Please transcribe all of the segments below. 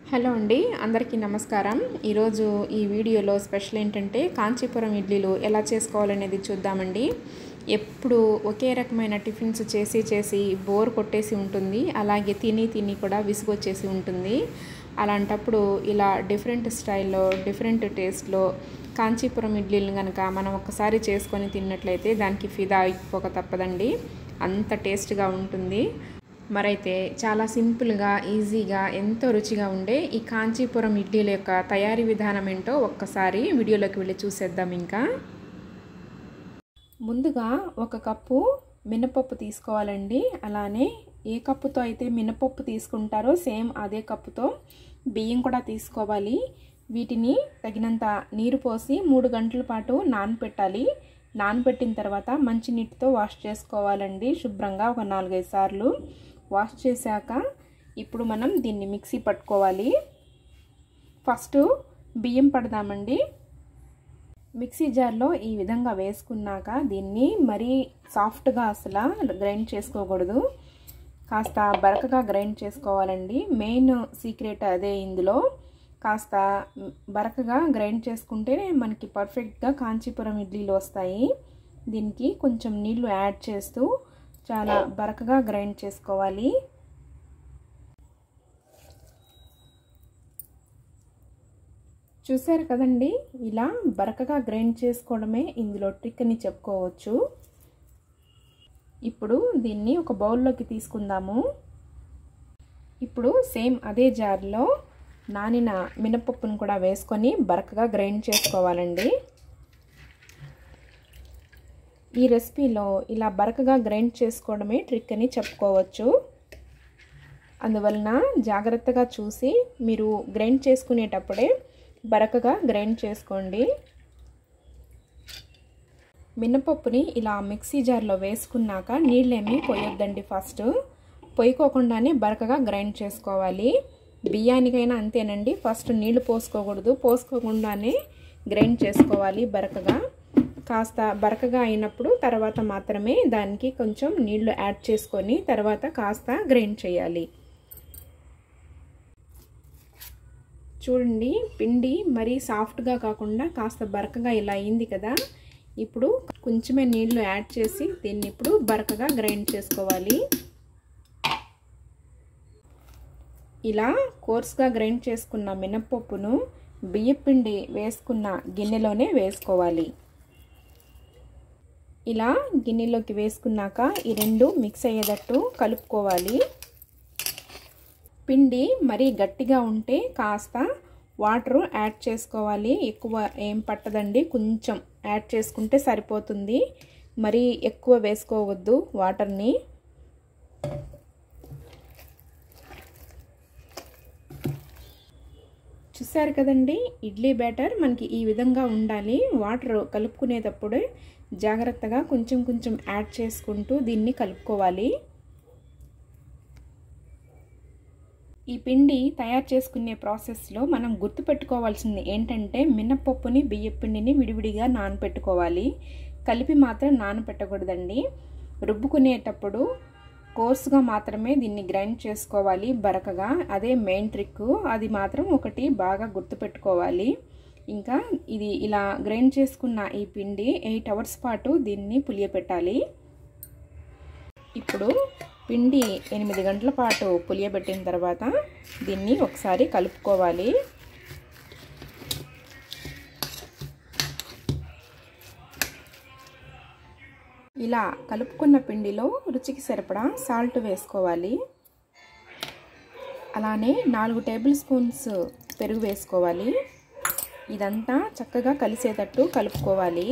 hello అండి అందరికీ నమస్కారం ఈరోజు ఈ వీడియోలో స్పెషల్ ఏంటంటే కాంచీపురం ఇడ్లీలు ఎలా చేసుకోవాలనేది చూద్దామండి ఎప్పుడు ఒకే రకమైన టిఫిన్స్ చేసి చేసి బోర్ కొట్టేసి ఉంటుంది అలాగే తిని తిని కూడా విసుగొచ్చేసి ఉంటుంది అలాంటప్పుడు ఇలా డిఫరెంట్ స్టైల్లో డిఫరెంట్ టేస్ట్లో కాంచీపురం ఇడ్లీలను కనుక మనం ఒకసారి చేసుకొని తిన్నట్లయితే దానికి ఫిదా అయిపోక తప్పదండి అంత టేస్ట్గా ఉంటుంది మరైతే చాలా సింపుల్గా ఈజీగా ఎంతో రుచిగా ఉండే ఈ కాంచీపురం ఇడ్లీల యొక్క తయారీ విధానం ఏంటో ఒక్కసారి వీడియోలోకి వెళ్ళి చూసేద్దాం ఇంకా ముందుగా ఒక కప్పు మినపప్పు తీసుకోవాలండి అలానే ఏ కప్పుతో అయితే మినపప్పు తీసుకుంటారో సేమ్ అదే కప్పుతో బియ్యం కూడా తీసుకోవాలి వీటిని తగినంత నీరు పోసి మూడు గంటల పాటు నానపెట్టాలి నానబెట్టిన తర్వాత మంచి నీటితో వాష్ చేసుకోవాలండి శుభ్రంగా ఒక నాలుగైదు సార్లు వాష్ చేశాక ఇప్పుడు మనం దీన్ని మిక్సీ పట్టుకోవాలి ఫస్ట్ బియ్యం పడదామండి మిక్సీ జార్లో ఈ విధంగా వేసుకున్నాక దీన్ని మరీ సాఫ్ట్గా అసలు గ్రైండ్ చేసుకోకూడదు కాస్త బరకగా గ్రైండ్ చేసుకోవాలండి మెయిన్ సీక్రెట్ అదే ఇందులో కాస్త బరకగా గ్రైండ్ చేసుకుంటే మనకి పర్ఫెక్ట్గా కాంచీపురం ఇడ్లీలు వస్తాయి దీనికి కొంచెం నీళ్లు యాడ్ చేస్తూ చాలా బరకగా గ్రైండ్ చేసుకోవాలి చూసారు కదండి ఇలా బరకగా గ్రైండ్ చేసుకోవడమే ఇందులో ట్రిక్ అని చెప్పుకోవచ్చు ఇప్పుడు దీన్ని ఒక బౌల్లోకి తీసుకుందాము ఇప్పుడు సేమ్ అదే జార్లో నానిన మినపప్పును కూడా వేసుకొని బరకగా గ్రైండ్ చేసుకోవాలండి ఈ రెసిపీలో ఇలా బరకగా గ్రైండ్ చేసుకోవడమే ట్రిక్ అని చెప్పుకోవచ్చు అందువలన జాగ్రత్తగా చూసి మీరు గ్రైండ్ చేసుకునేటప్పుడే బరకగా గ్రైండ్ చేసుకోండి మినపప్పుని ఇలా మిక్సీ జార్లో వేసుకున్నాక నీళ్ళేమీ పోయొద్దండి ఫస్ట్ పొయ్యికోకుండానే బరకగా గ్రైండ్ చేసుకోవాలి బియ్యానికైనా అంతేనండి ఫస్ట్ నీళ్లు పోసుకోకూడదు పోసుకోకుండానే గ్రైండ్ చేసుకోవాలి బరకగా కాస్త బరకగా అయినప్పుడు తర్వాత మాత్రమే దానికి కొంచెం నీళ్లు యాడ్ చేసుకొని తర్వాత కాస్త గ్రైండ్ చేయాలి చూడండి పిండి మరీ సాఫ్ట్గా కాకుండా కాస్త బరకగా ఇలా అయింది కదా ఇప్పుడు కొంచెమే నీళ్లు యాడ్ చేసి దీన్ని ఇప్పుడు బరకగా గ్రైండ్ చేసుకోవాలి ఇలా కోర్స్గా గ్రైండ్ చేసుకున్న మినప్పప్పును బియ్యపిండి వేసుకున్న గిన్నెలోనే వేసుకోవాలి ఇలా గిన్నెలోకి వేసుకున్నాక ఈ రెండు మిక్స్ అయ్యేటట్టు కలుపుకోవాలి పిండి మరీ గట్టిగా ఉంటే కాస్త వాటర్ యాడ్ చేసుకోవాలి ఎక్కువ ఏం పట్టదండి కొంచెం యాడ్ చేసుకుంటే సరిపోతుంది మరీ ఎక్కువ వేసుకోవద్దు వాటర్ని చూసారు కదండి ఇడ్లీ బ్యాటర్ మనకి ఈ విధంగా ఉండాలి వాటర్ కలుపుకునేటప్పుడే జాగ్రత్తగా కొంచెం కొంచెం యాడ్ చేసుకుంటూ దీన్ని కలుపుకోవాలి ఈ పిండి తయారు చేసుకునే ప్రాసెస్లో మనం గుర్తుపెట్టుకోవాల్సింది ఏంటంటే మినపప్పుని బియ్యపిండిని విడివిడిగా నానపెట్టుకోవాలి కలిపి మాత్రం నానపెట్టకూడదండి రుబ్బుకునేటప్పుడు కోర్సుగా మాత్రమే దీన్ని గ్రైండ్ చేసుకోవాలి బరకగా అదే మెయిన్ ట్రిక్ అది మాత్రం ఒకటి బాగా గుర్తుపెట్టుకోవాలి ఇంకా ఇది ఇలా గ్రైండ్ చేసుకున్న ఈ పిండి ఎయిట్ అవర్స్ పాటు దీన్ని పులియపెట్టాలి ఇప్పుడు పిండి ఎనిమిది గంటల పాటు పులియబెట్టిన తర్వాత దీన్ని ఒకసారి కలుపుకోవాలి ఇలా కలుపుకున్న పిండిలో రుచికి సరిపడా సాల్ట్ వేసుకోవాలి అలానే నాలుగు టేబుల్ స్పూన్స్ పెరుగు వేసుకోవాలి ఇదంతా చక్కగా కలిసేటట్టు కలుపుకోవాలి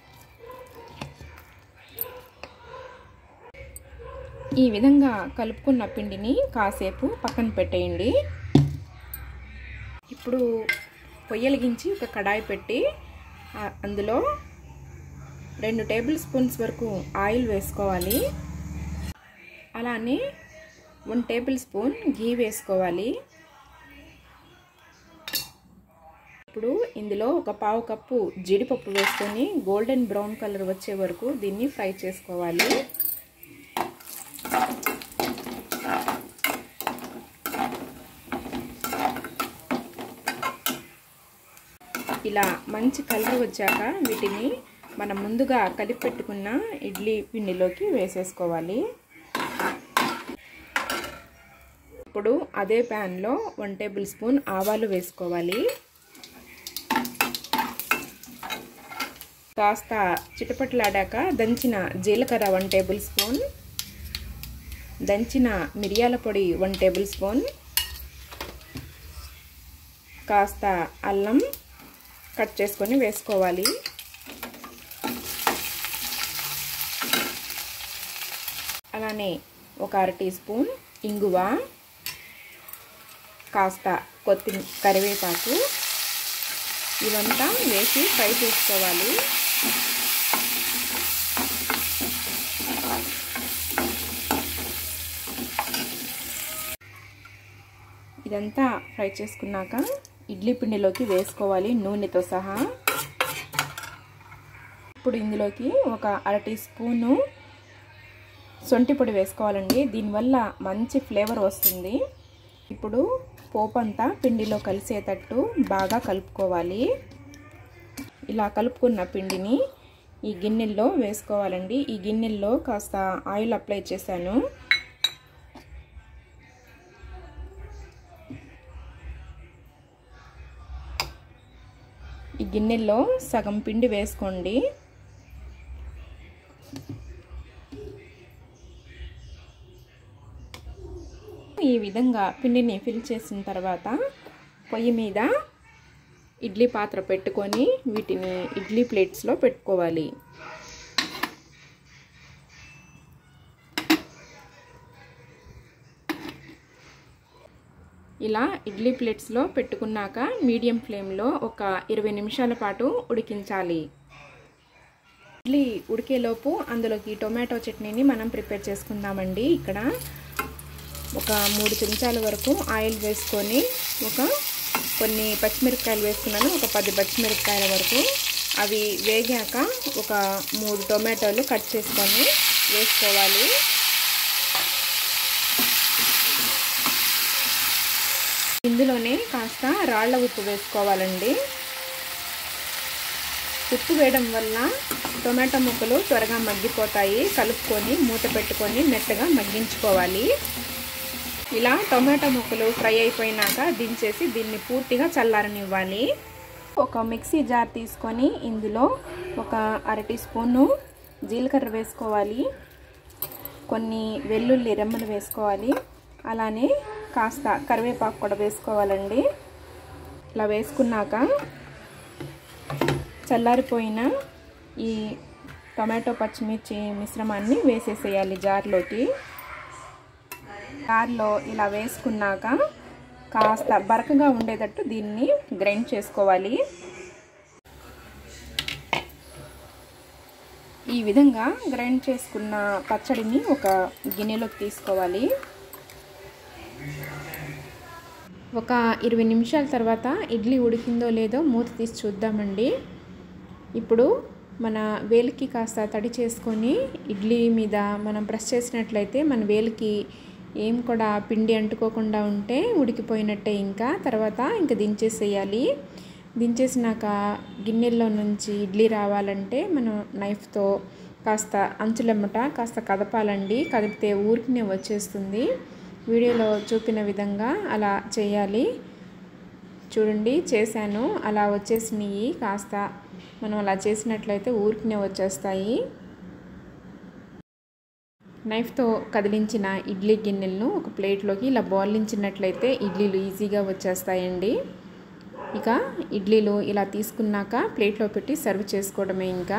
ఈ విధంగా కలుపుకున్న పిండిని కాసేపు పక్కన పెట్టేయండి ఇప్పుడు పొయ్యలిగించి ఒక కడాయి పెట్టి అందులో రెండు టేబుల్ స్పూన్స్ వరకు ఆయిల్ వేసుకోవాలి అలానే వన్ టేబుల్ స్పూన్ గీ వేసుకోవాలి ఇప్పుడు ఇందులో ఒక పావు కప్పు జీడిపప్పు వేసుకొని గోల్డెన్ బ్రౌన్ కలర్ వచ్చే వరకు దీన్ని ఫ్రై చేసుకోవాలి ఇలా మంచి కలర్ వచ్చాక వీటిని మనం ముందుగా కలిపి పెట్టుకున్న ఇడ్లీ పిండిలోకి వేసేసుకోవాలి ఇప్పుడు అదే ప్యాన్లో వన్ టేబుల్ స్పూన్ ఆవాలు వేసుకోవాలి కాస్త చిటపట్లాడాక దంచిన జీలకర్ర వన్ టేబుల్ స్పూన్ దంచిన మిరియాల పొడి వన్ టేబుల్ స్పూన్ కాస్త అల్లం కట్ చేసుకొని వేసుకోవాలి అలానే ఒక అర టీ స్పూన్ ఇంగువ కాస్త కొత్తిమీర కరివేపాకు ఇవంతా వేసి ఫ్రై చేసుకోవాలి ఇదంతా ఫ్రై చేసుకున్నాక ఇడ్లీ పిండిలోకి వేసుకోవాలి నూనెతో సహా ఇప్పుడు ఇందులోకి ఒక అర టీ స్పూను సొంటి పొడి వేసుకోవాలండి దీనివల్ల మంచి ఫ్లేవర్ వస్తుంది ఇప్పుడు పోపు అంతా పిండిలో కలిసేటట్టు బాగా కలుపుకోవాలి ఇలా కలుపుకున్న పిండిని ఈ గిన్నెల్లో వేసుకోవాలండి ఈ గిన్నెల్లో కాస్త ఆయిల్ అప్లై చేశాను ఈ గిన్నెల్లో సగం పిండి వేసుకోండి ఈ విధంగా పిండిని ఫిల్ చేసిన తర్వాత పొయ్యి మీద ఇడ్లీ పాత్ర పెట్టుకొని వీటిని ఇడ్లీ ప్లేట్స్లో పెట్టుకోవాలి ఇలా ఇడ్లీ ప్లేట్స్లో పెట్టుకున్నాక మీడియం ఫ్లేమ్లో ఒక ఇరవై నిమిషాల పాటు ఉడికించాలి ఇడ్లీ ఉడికేలోపు అందులోకి టొమాటో చట్నీని మనం ప్రిపేర్ చేసుకుందామండి ఇక్కడ ఒక మూడు చెంచాల వరకు ఆయిల్ వేసుకొని ఒక కొన్ని పచ్చిమిరపకాయలు వేసుకున్నాను ఒక పది పచ్చిమిరపకాయల వరకు అవి వేగాక ఒక మూడు టొమాటోలు కట్ చేసుకొని వేసుకోవాలి ఇందులోనే కాస్త రాళ్ల ఉప్పు వేసుకోవాలండి ఉప్పు వేయడం వల్ల టొమాటో ముక్కలు త్వరగా మగ్గిపోతాయి కలుపుకొని మూత పెట్టుకొని మెత్తగా మగ్గించుకోవాలి ఇలా టొమాటో ముక్కలు ఫ్రై అయిపోయినాక దించేసి దీన్ని పూర్తిగా చల్లారనివ్వాలి ఒక మిక్సీ జార్ తీసుకొని ఇందులో ఒక అర టీ స్పూను జీలకర్ర వేసుకోవాలి కొన్ని వెల్లుల్లి రెమ్మలు వేసుకోవాలి అలానే కాస్త కరివేపాకు కూడా వేసుకోవాలండి ఇలా వేసుకున్నాక చల్లారిపోయిన ఈ టొమాటో పచ్చిమిర్చి మిశ్రమాన్ని వేసేసేయాలి జార్లోకి జార్లో ఇలా వేసుకున్నాక కాస్త బరకగా ఉండేటట్టు దీన్ని గ్రైండ్ చేసుకోవాలి ఈ విధంగా గ్రైండ్ చేసుకున్న పచ్చడిని ఒక గిన్నెలోకి తీసుకోవాలి ఒక ఇరవై నిమిషాల తర్వాత ఇడ్లీ ఉడికిందో లేదో మూత తీసి చూద్దామండి ఇప్పుడు మన వేలికి కాస్త తడి చేసుకొని ఇడ్లీ మీద మనం ప్రెస్ చేసినట్లయితే మన వేలికి ఏం కూడా పిండి అంటుకోకుండా ఉంటే ఉడికిపోయినట్టే ఇంకా తర్వాత ఇంకా దించేసేయాలి దించేసినాక గిన్నెల్లో నుంచి ఇడ్లీ రావాలంటే మనం నైఫ్తో కాస్త అంచులెమ్మట కాస్త కదపాలండి కదిపితే ఊరికినే వచ్చేస్తుంది వీడియోలో చూపిన విధంగా అలా చేయాలి చూడండి చేశాను అలా వచ్చేసినాయి కాస్త మనం అలా చేసినట్లయితే ఊరికినే వచ్చేస్తాయి నైఫ్తో కదిలించిన ఇడ్లీ గిన్నెలను ఒక ప్లేట్లోకి ఇలా బోర్లించినట్లయితే ఇడ్లీలు ఈజీగా వచ్చేస్తాయండి ఇక ఇడ్లీలు ఇలా తీసుకున్నాక ప్లేట్లో పెట్టి సర్వ్ చేసుకోవడమే ఇంకా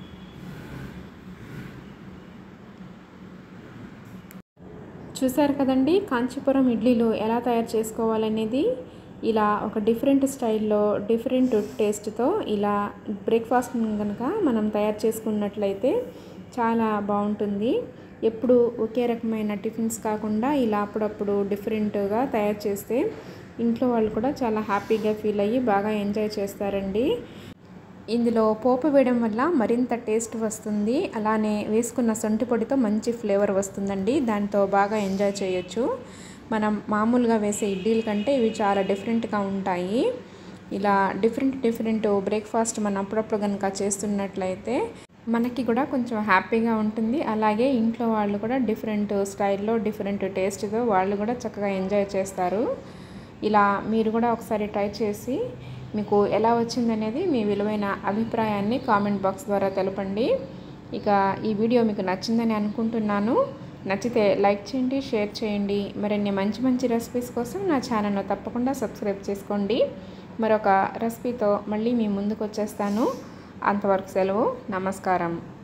చూసారు కదండి కాంచీపురం ఇడ్లీలు ఎలా తయారు చేసుకోవాలనేది ఇలా ఒక డిఫరెంట్ స్టైల్లో డిఫరెంట్ టేస్ట్తో ఇలా బ్రేక్ఫాస్ట్ కనుక మనం తయారు చేసుకున్నట్లయితే చాలా బాగుంటుంది ఎప్పుడు ఒకే రకమైన టిఫిన్స్ కాకుండా ఇలా అప్పుడప్పుడు డిఫరెంట్గా తయారు చేస్తే ఇంట్లో వాళ్ళు కూడా చాలా హ్యాపీగా ఫీల్ అయ్యి బాగా ఎంజాయ్ చేస్తారండి ఇందులో పోపు వేయడం వల్ల మరింత టేస్ట్ వస్తుంది అలానే వేసుకున్న సొంటి పొడితో మంచి ఫ్లేవర్ వస్తుందండి దాంతో బాగా ఎంజాయ్ చేయొచ్చు మనం మామూలుగా వేసే ఇడ్లీల కంటే ఇవి చాలా డిఫరెంట్గా ఉంటాయి ఇలా డిఫరెంట్ డిఫరెంట్ బ్రేక్ఫాస్ట్ మనం అప్పుడప్పుడు కనుక చేస్తున్నట్లయితే మనకి కూడా కొంచెం హ్యాపీగా ఉంటుంది అలాగే ఇంట్లో వాళ్ళు కూడా డిఫరెంట్ స్టైల్లో డిఫరెంట్ టేస్ట్తో వాళ్ళు కూడా చక్కగా ఎంజాయ్ చేస్తారు ఇలా మీరు కూడా ఒకసారి ట్రై చేసి మీకు ఎలా వచ్చిందనేది మీ విలువైన అభిప్రాయాన్ని కామెంట్ బాక్స్ ద్వారా తెలపండి ఇక ఈ వీడియో మీకు నచ్చిందని అనుకుంటున్నాను నచ్చితే లైక్ చేయండి షేర్ చేయండి మరిన్ని మంచి మంచి రెసిపీస్ కోసం నా ఛానల్ను తప్పకుండా సబ్స్క్రైబ్ చేసుకోండి మరొక రెసిపీతో మళ్ళీ మీ ముందుకు వచ్చేస్తాను అంతవరకు సెలవు నమస్కారం